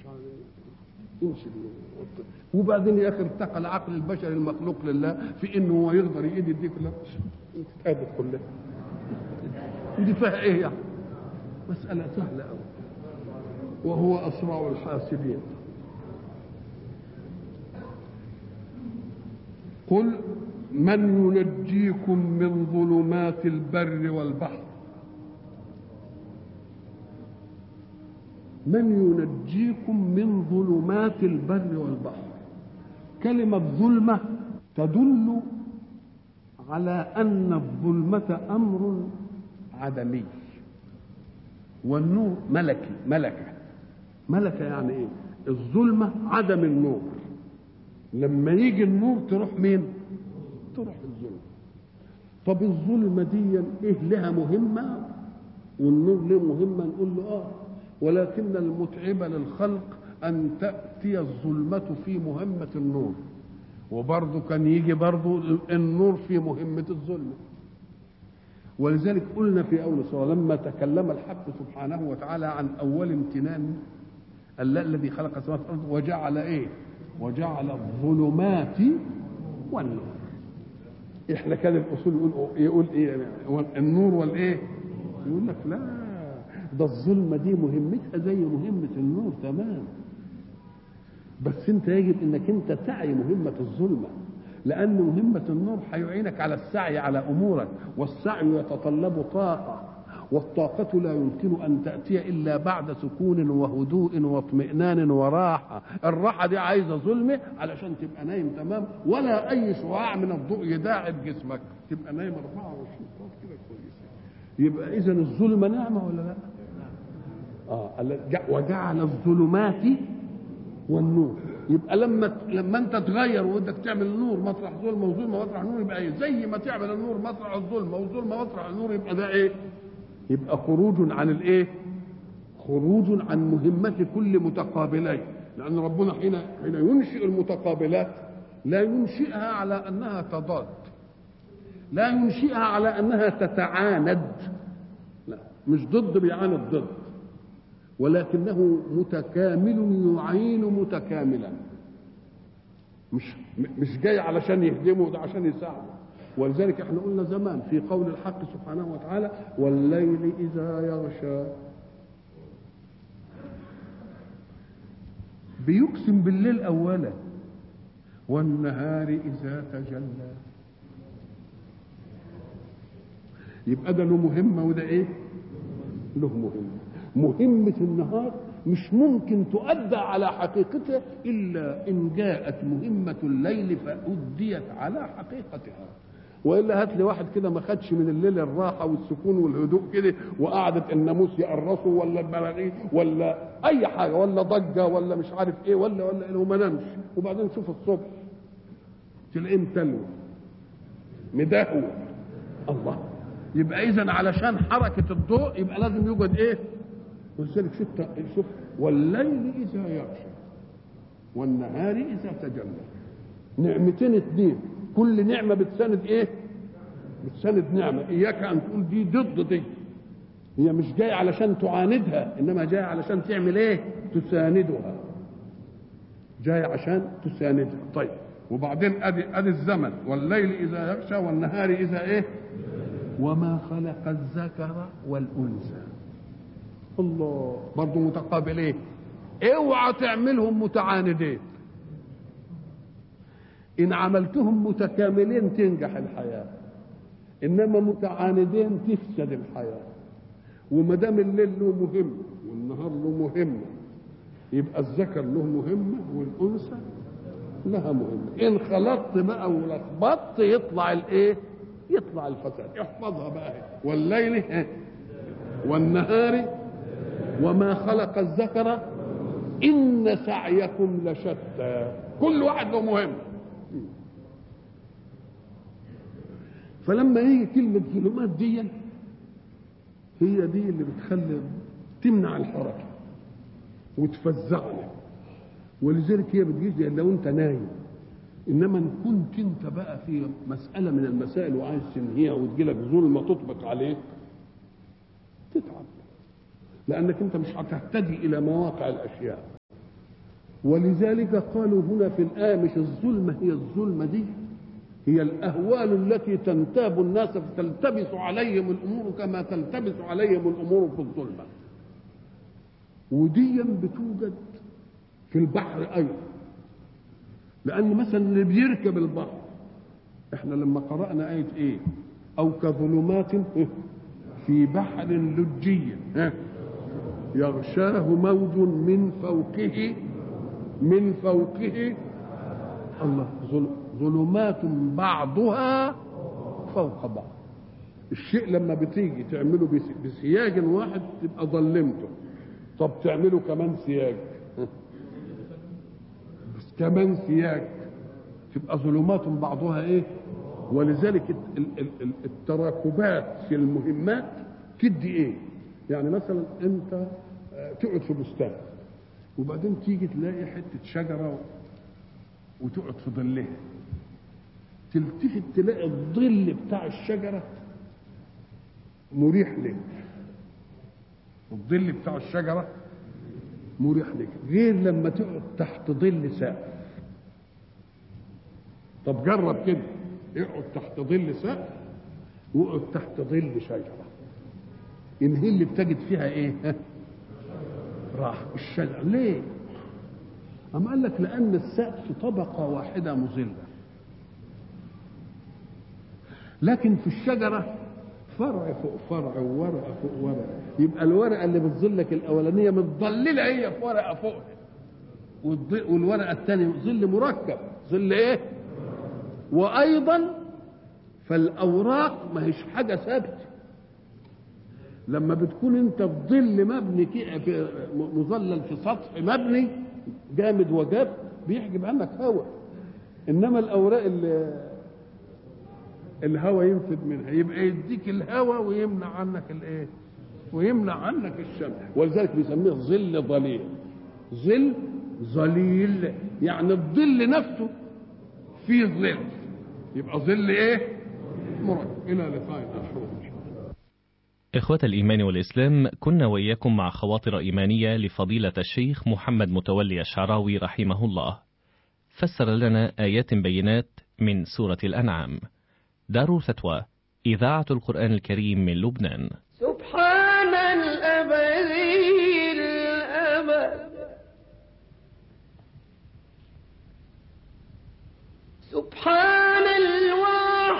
عارف امشي وبعدين يا اخي ارتقى العقل البشري المخلوق لله في انه هو يقدر يجي دي كلها انت تهدد كلها ودي فيها ايه يعني مسألة سهلة أوي وهو أسرع الحاسبين قل من ينجيكم من ظلمات البر والبحر من ينجيكم من ظلمات البر والبحر كلمة ظلمة تدل على أن الظلمة أمر عدمي والنور ملكي ملكة ملكة يعني ايه الظلمة عدم النور لما يجي النور تروح مين تروح الظلمة طب الظلمة دي ايه لها مهمة والنور له مهمة نقول له اه ولكن المتعب للخلق ان تأتي الظلمة في مهمة النور وبرضه كان يجي برضه النور في مهمة الظلمة ولذلك قلنا في اول السوره لما تكلم الحق سبحانه وتعالى عن اول امتنان الذي خلق السماوات والارض وجعل ايه؟ وجعل الظلمات والنور. احنا كان الاصول يقول يقول ايه؟ النور والايه؟ يقول لك لا ده الظلمه دي مهمتها زي مهمه النور تمام. بس انت يجب انك انت تعي مهمه الظلمه. لأن مهمة النور هيعينك على السعي على أمورك والسعي يتطلب طاقة والطاقة لا يمكن أن تأتي إلا بعد سكون وهدوء واطمئنان وراحة الراحة دي عايزة ظلمة علشان تبقى نايم تمام ولا أي شعاع من الضوء يداعب جسمك تبقى نايم 24 ساعة كده كويس يبقى إذا الظلمة نعمة ولا لا؟ آه وجعل الظلمات والنور يبقى لما لما انت تغير وبدك تعمل النور مطرح ظلمه وظلمه مطرح نور يبقى ايه؟ زي ما تعمل النور مطرح الظلمه والظلمه مطرح النور يبقى ده ايه؟ يبقى خروج عن الايه؟ خروج عن مهمة كل متقابلين لأن ربنا حين حين ينشئ المتقابلات لا ينشئها على أنها تضاد لا ينشئها على أنها تتعاند لا مش ضد بيعاند ضد ولكنه متكامل يعين متكاملا مش مش جاي علشان يهدمه ده عشان يساعده ولذلك احنا قلنا زمان في قول الحق سبحانه وتعالى والليل اذا يغشى بيقسم بالليل اولا والنهار اذا تجلى يبقى ده له مهمه وده ايه له مهمه مهمة النهار مش ممكن تؤدى على حقيقتها إلا إن جاءت مهمة الليل فأديت على حقيقتها والا هات لي واحد كده ما خدش من الليل الراحه والسكون والهدوء كده وقعدت الناموس يقرصه ولا البراغيث ولا اي حاجه ولا ضجه ولا مش عارف ايه ولا ولا إيه وما نامش وبعدين شوف الصبح تلاقيه متلو مدهو الله يبقى اذا علشان حركه الضوء يبقى لازم يوجد ايه؟ ولذلك شوف شوف والليل اذا يغشى والنهار اذا تجلى نعمتين اتنين كل نعمه بتساند ايه؟ بتساند نعمه اياك ان تقول دي ضد دي هي مش جايه علشان تعاندها انما جايه علشان تعمل ايه؟ تساندها جايه عشان تساندها طيب وبعدين ادي ادي الزمن والليل اذا يغشى والنهار اذا ايه؟ وما خلق الذكر والانثى الله برضه متقابلين اوعى تعملهم متعاندين ان عملتهم متكاملين تنجح الحياه انما متعاندين تفسد الحياه وما دام الليل له مهمه والنهار له مهمه يبقى الذكر له مهمه والانثى لها مهمه ان خلطت بقى ولخبطت يطلع الايه يطلع الفساد احفظها بقى والليل والنهار وما خلق الذكر ان سعيكم لشتى كل واحد له مهم فلما يجي كلمة ظلمات دي هي دي اللي بتخلي تمنع الحركة وتفزعنا ولذلك هي بتجي لو انت نايم انما ان كنت انت بقى في مسألة من المسائل وعايز تنهيها وتجيلك ظلمة تطبق عليك تتعب لانك انت مش هتهتدي الى مواقع الاشياء ولذلك قالوا هنا في الآية مش الظلمة هي الظلمة دي هي الأهوال التي تنتاب الناس فتلتبس عليهم الأمور كما تلتبس عليهم الأمور في الظلمة وديا بتوجد في البحر أيضا لأن مثلا اللي بيركب البحر احنا لما قرأنا آية ايه أو كظلمات في بحر لجي يغشاه موج من فوقه من فوقه الله ظلمات بعضها فوق بعض الشيء لما بتيجي تعمله بسياج واحد تبقى ظلمته طب تعمله كمان سياج بس كمان سياج تبقى ظلمات بعضها ايه ولذلك التراكبات في المهمات تدي ايه يعني مثلا انت تقعد في بستان وبعدين تيجي تلاقي حته شجره وتقعد في ظلها تلتفت تلاقي الظل بتاع الشجره مريح لك الظل بتاع الشجره مريح لك غير لما تقعد تحت ظل سقف طب جرب كده اقعد تحت ظل سقف واقعد تحت ظل شجره ان هي اللي بتجد فيها ايه راح الشجر ليه أم قال لك لأن السقف طبقة واحدة مظلة لكن في الشجرة فرع فوق فرع وورقة فوق ورقة يبقى الورقة اللي بتظلك الأولانية متظللة هي في ورقة فوق والورقة الثانية ظل مركب ظل إيه؟ وأيضا فالأوراق ما هيش حاجة ثابتة لما بتكون انت في ظل مبني في مظلل في سطح مبني جامد وجاب بيحجب عنك هواء انما الاوراق اللي الهواء ينفد منها يبقى يديك الهواء ويمنع عنك الايه ويمنع عنك الشمس ولذلك بيسميه ظل ظليل ظل ظليل يعني الظل نفسه فيه ظل يبقى ظل ايه مركب الى لقاء اخر إخوة الإيمان والإسلام كنا وإياكم مع خواطر إيمانية لفضيلة الشيخ محمد متولي الشعراوي رحمه الله فسر لنا آيات بينات من سورة الأنعام دار فتوى إذاعة القرآن الكريم من لبنان سبحان الأبدي الأبد سبحان